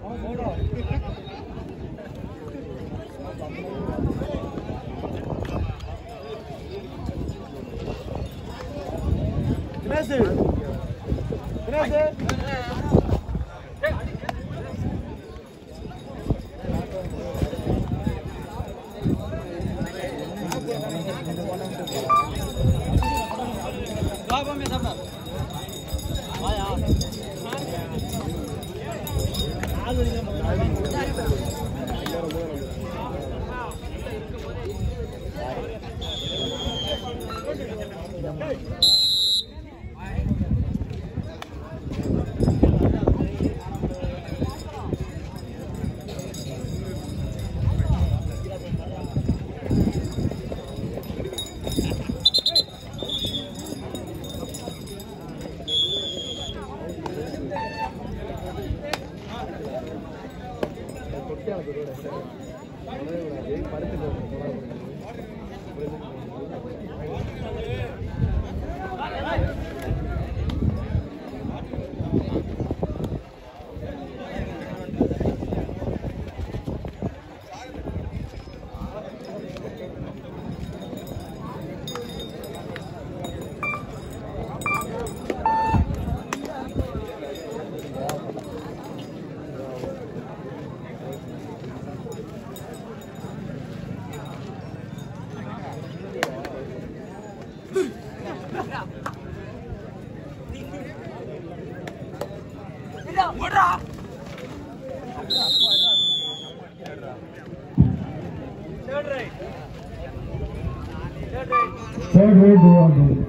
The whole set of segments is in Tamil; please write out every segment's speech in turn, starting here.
Third way, go on.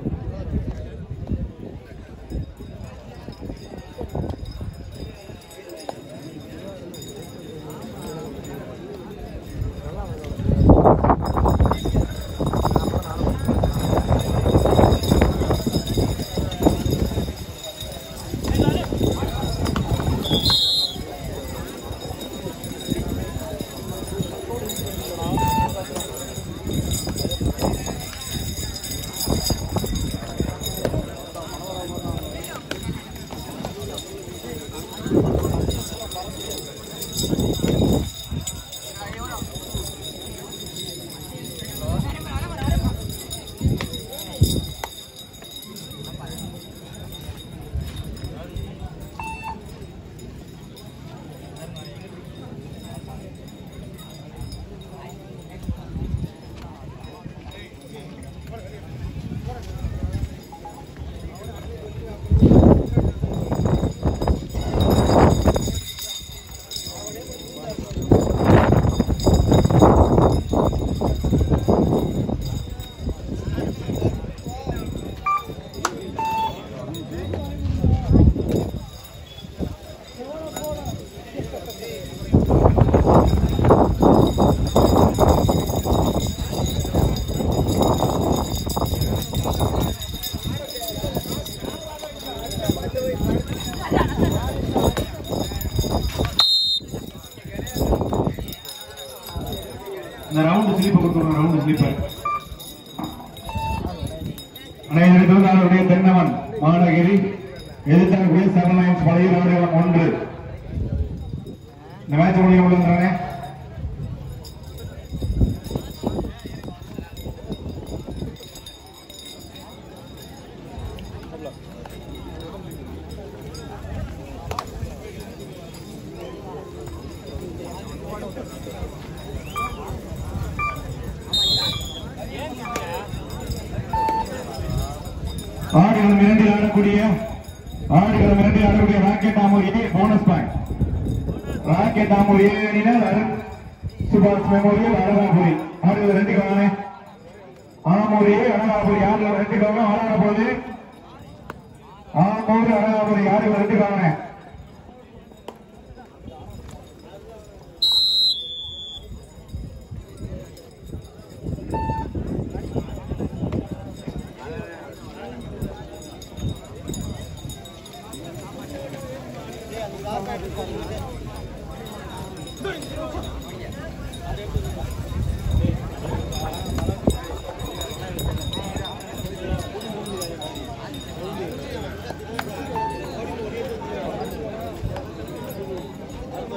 இந்த ரவுண்ட் ஸ்லீப்பர் கொடுத்துருவோம் ரவுண்ட் ஸ்லீப்பர் அனைவருக்கும் அவருடைய தென்னவன் மாநகிரி எதிர்த்தாக்கூடிய செவன் லைன்ஸ் பழைய ராணுவம் ஒன்று இந்த மேட்ச் முடிய உள்ளதானே ஆடுகளம் இரண்டில் ஆடக்கூடிய ஆடுகளம் இரண்டில் ஆடக்கூடிய rocket Aamur A bonus point rocket Aamur A அணியினர் அருண் சுபாஷ் மெமோரியல் அழகாபுரி ஆடுகள் ரெண்டு காணே ஆமூர் ஏ அழகாபுரி ஆடுகள் ரெண்டு காண ஆடாட போது ஆமூர் அழகாபுரி ஆடுகள் ரெண்டு காணே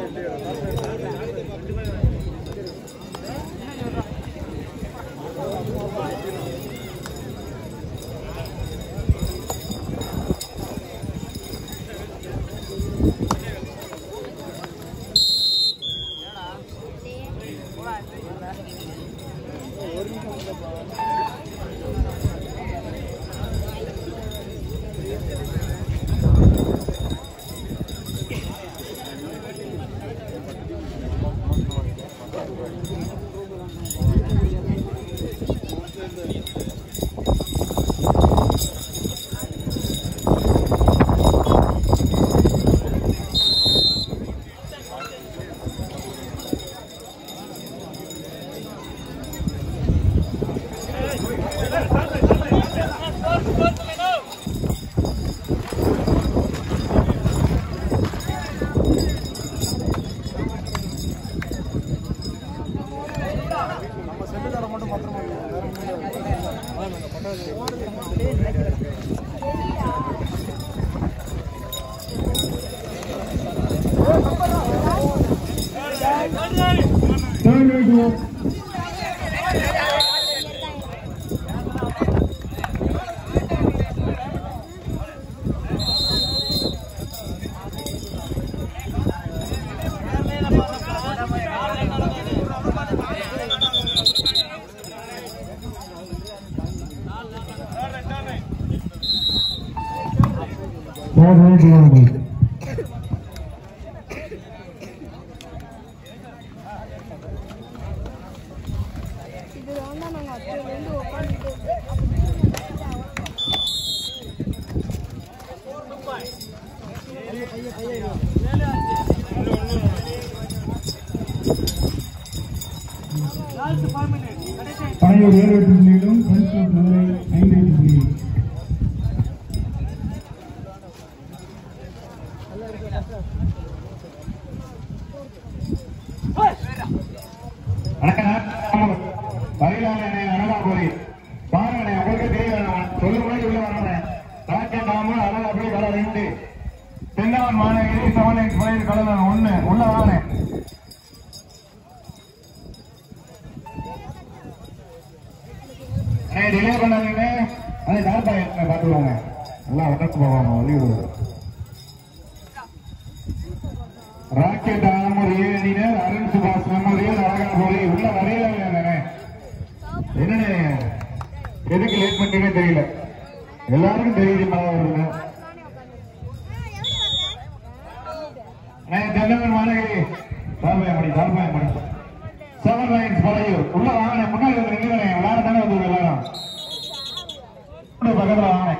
Third right to Third right to இதுல வந்து நாங்க அப்படியே வந்து உட்காந்துட்டு பழையூர் ஏழு எட்டு புள்ளியிலும் ஃப்ரெண்ட்ஸ் மதுரை ஐந்து எட்டு புள்ளியிலும் வணக்கம் பயிலாளனே அனகாபுரி பாருங்கண்ணே உங்களுக்கு தெரிய வேணாம் சொல்லு முன்னாடி உள்ள வரணும் ராஜ்ய நாம அனகாபுரி வர ரெண்டு Thennavan Managari seven eight five கலந்து ஒண்ணு உள்ள வாங்க டிலே பண்ணாதீங்க அதை தாத்தா பார்த்துருவாங்க எல்லாம் உடம்பு போவாங்க ஒளி விடுவது ராக்கெட் ஆமூர் ஏழினர் அருண் சுபாஷ் மெமோரியல் அழகாபுரி உள்ள வரையில இல்லைண்ணே என்னண்ணே எதுக்கு லேட் பண்ணீங்கன்னு தெரியல எல்லாருக்கும் தெரியுது மழை வருங்க தென்னவன் மாநகரி தாழ்பாயமணி தாழ்பாயமணி செவன் லைன்ஸ் பழையூர் உள்ள வாங்க முன்னாடி வந்து நின்றுங்க விளையாட தானே வந்து எல்லாரும் உள்ள பக்கத்துல வாங்க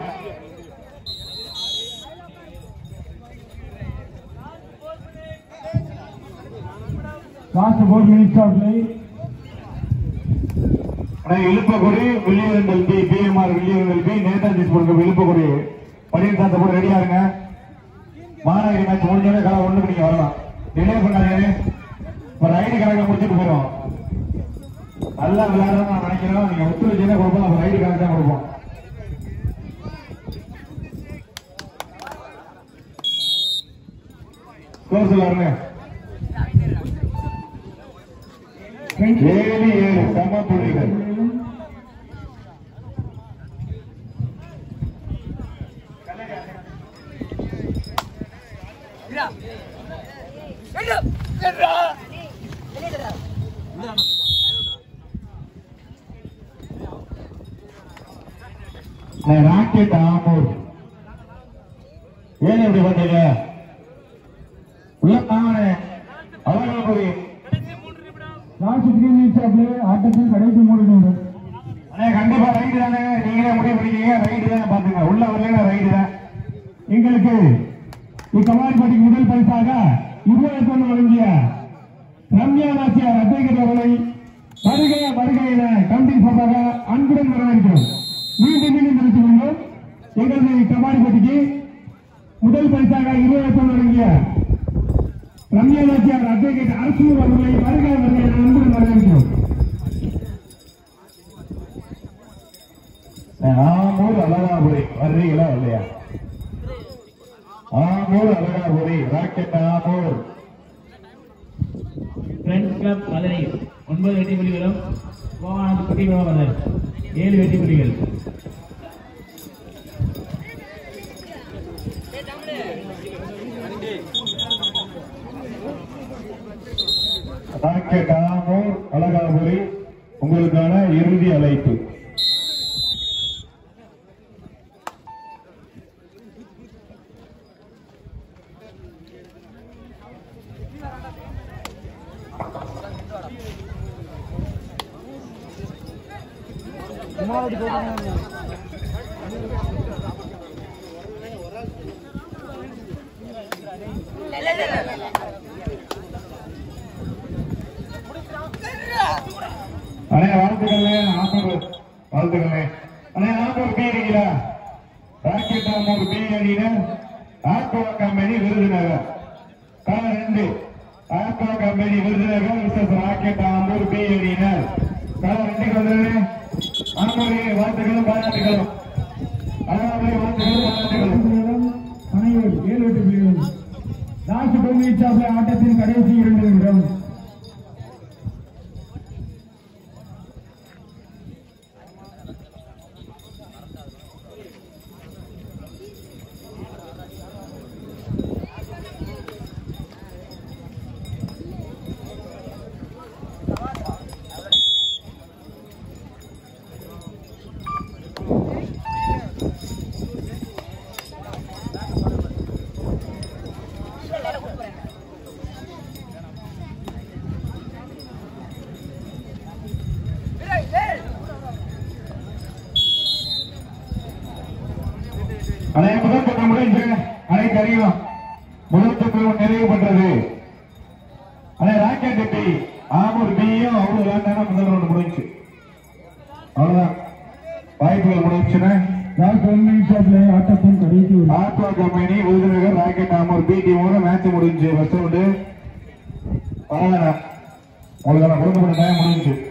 last four minutes of play Ilupakkudi Villiyarandal B PMR Villiyarandal B Netaji ஸ்கூலுக்கு இழுப்பக்குடி பள்ளியில் சாத்த போட்டு ரெடியா இருங்க மாநகரி மேட்ச் முடிஞ்சோடனே கலை ஒண்ணுக்கு நீங்க வரலாம் டிலே பண்ணாதே ஒரு ஐடி கணக்கில் முடிச்சுட்டு போயிடும் நல்லா விளையாடணும் நான் நினைக்கிறோம் நீங்க ஒத்துழைச்சே கொடுப்போம் அப்புறம் ஐடி கணக்கு தான் கொடுப்போம் க்ளோஸ் எல்லாருங்க ஏழு ஏழு சம புள்ளிகள் ராக்கெட் ஆமூர் ஏன் இப்படி பண்றீங்க உள்ள வாங்கண்ணே Alagapuri last three minutes of ஆட்டத்தின் கடைசி மூணு நிமிடம் அண்ணே கண்டிப்பா ரைடு தானே நீங்களே முடிவு பண்ணிக்கீங்க ரைடு தானே பாத்துங்க உள்ள வரலன்னா ரைடு தான் எங்களுக்கு இக்கமாரிப்பட்டிக்கு முதல் பரிசாக இருபது ஒன்று வழங்கிய ரம்யா நாச்சியார் அத்தியகர் அவர்களை வருகை வருகை என கம்பி சார்பாக அன்புடன் வரவேற்கிறோம் மீண்டும் மீண்டும் தெரிவித்துக் கொண்டோம் எங்களது கபாடிப்பட்டிக்கு முதல் பரிசாக இருபது ஒன்று வழங்கிய ரம்யா நாச்சியார் அட்வொகேட் அரசு அவர்களை வருக வருகை என அன்புடன் வரவேற்கிறோம் ஆமூர் அழகாபுரி வர்றீங்களா இல்லையா Amur Alagapuri rocket Amur friends club Madurai ஒன்பது வெற்றி புள்ளிகளும் கோவானது குட்டி கோவானது ஏழு வெற்றி புள்ளிகள் ராக்கெட் ஆமூர் அழகாபுரி உங்களுக்கான இறுதி அழைப்பு அண்ணே வாழ்த்துக்களே ஆம்பூர் வாழ்த்துக்களே அண்ணே ஆம்பூர் பி அடிங்களா ராக்கெட் ஆம்பூர் பி அணியினர் ஆக்வா கம்பெனி விருதுநகர் கால ரெண்டு aqua company Virudhunagar versus rocket Ambur B அணியினர் கால ரெண்டுக்கு வந்தது ஆம்பூர் வாழ்த்துக்களும் பாராட்டுகளும் அழகாபுரி வாழ்த்துக்களும் பாராட்டுகளும் அனைவர் ஏழு எட்டு புள்ளிகளும் லாஸ்ட் டூ மினிட்ஸ் ஆஃப் ஆட்டத்தின் கடைசி இரண்டு நிமிடம் அனைத்து முதல் சுற்று முடிஞ்சு அனைத்து அறியும் முதல் சுற்று நிறைவு பெற்றது அனை ராக்கெட் பி ஆமூர் பியும் அவ்வளவு விளையாண்டாங்க முதல் ரவுண்ட் முடிஞ்சு அவ்வளவுதான் வாய்ப்புகள் முடிஞ்சுன்னா லாஸ்ட் ஒன் மினிட்ஸ் ஆஃப் ஆட்டத்தின் கடைசி ஒரு aqua company Virudhunagar rocket Amur B டீமோட மேட்ச் முடிஞ்சு ஃபர்ஸ்ட் ரவுண்டு பரவாயில்ல உங்களுக்கு கொடுக்கப்பட்ட டைம் முடிஞ்சு